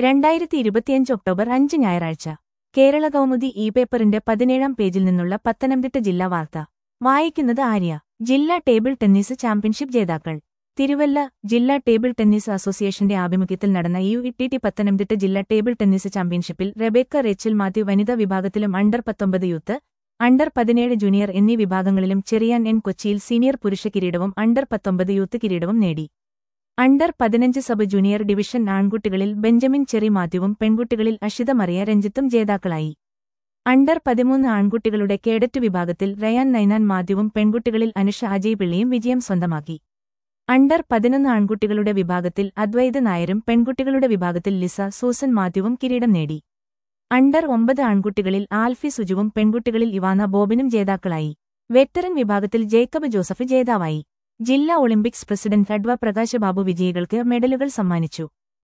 രണ്ടായിരത്തി ഇരുപത്തിയഞ്ച് ഒക്ടോബർ അഞ്ച് ഞായറാഴ്ച കേരള കൗമുദി ഇ പേപ്പറിന്റെ പതിനേഴാം പേജിൽ നിന്നുള്ള പത്തനംതിട്ട ജില്ലാ വാർത്ത വായിക്കുന്നത് ആര്യ ജില്ലാ ടേബിൾ ടെന്നീസ് ചാമ്പ്യൻഷിപ്പ് ജേതാക്കൾ തിരുവല്ല ജില്ലാ ടേബിൾ ടെന്നീസ് അസോസിയേഷന്റെ ആഭിമുഖ്യത്തിൽ നടന്ന യു ഇ ടി പത്തനംതിട്ട ജില്ലാ ടേബിൾ ടെന്നീസ് ചാമ്പ്യൻഷിപ്പിൽ റെബേക്ക റേച്ചിൽ മാത്യു വനിതാ വിഭാഗത്തിലും അണ്ടർ പത്തൊമ്പത് യൂത്ത് അണ്ടർ പതിനേഴ് ജൂനിയർ എന്നീ വിഭാഗങ്ങളിലും ചെറിയാൻ എൻ കൊച്ചിയിൽ സീനിയർ പുരുഷ കിരീടവും അണ്ടർ പത്തൊമ്പത് യൂത്ത് കിരീടവും നേടി അണ്ടർ പതിനഞ്ച് സബ് ജൂനിയർ ഡിവിഷൻ ആൺകുട്ടികളിൽ ബെഞ്ചമിൻ ചെറി മാത്യുവും പെൺകുട്ടികളിൽ അഷിത മറിയ രഞ്ജിത്തും ജേതാക്കളായി അണ്ടർ പതിമൂന്ന് ആൺകുട്ടികളുടെ കേഡറ്റ് വിഭാഗത്തിൽ റയാൻ നൈനാൻ മാത്യുവും പെൺകുട്ടികളിൽ അനുഷ അജയ് പിള്ളിയും വിജയം സ്വന്തമാക്കി അണ്ടർ പതിനൊന്ന് ആൺകുട്ടികളുടെ വിഭാഗത്തിൽ അദ്വൈത് നായരും പെൺകുട്ടികളുടെ വിഭാഗത്തിൽ ലിസ സൂസൻ മാത്യുവും കിരീടം നേടി അണ്ടർ ഒമ്പത് ആൺകുട്ടികളിൽ ആൽഫി സുജുവും പെൺകുട്ടികളിൽ ഇവാന ബോബിനും ജേതാക്കളായി വെറ്ററൻ വിഭാഗത്തിൽ ജേക്കബ് ജോസഫ് ജേതാവായി ജില്ലാ Olympics president adv Prakash Babu വിജയികൾക്ക് മെഡലുകൾ സമ്മാനിച്ചു